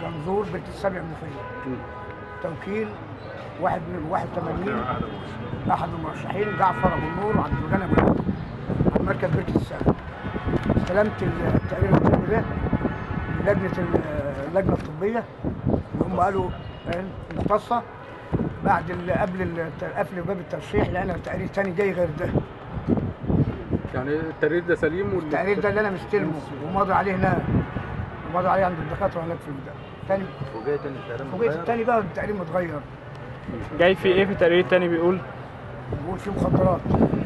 جنزور بنت السبع منوفيه توكيل واحد من 81 احد المرشحين جعفر ابو النور وعبد الغني ابو النور عن مركز بركه السبع استلمت التقرير الطبي ده من لجنه ال- اللجنه الطبيه هم قالوا إن مختصه بعد ال- قبل الت- قفل باب الترشيح لقينا تقرير تاني جاي غير ده يعني التقرير ده سليم وال- التقرير ده اللي انا مستلمه وماضي عليه هناك وماضي عليه عند الدكاتره هناك في البتاع تاني فوجئت ان التقرير فوجئت متغير؟ التاني بقى التقرير متغير جاي في ايه في التقرير التاني بيقول بيقول فيه مخدرات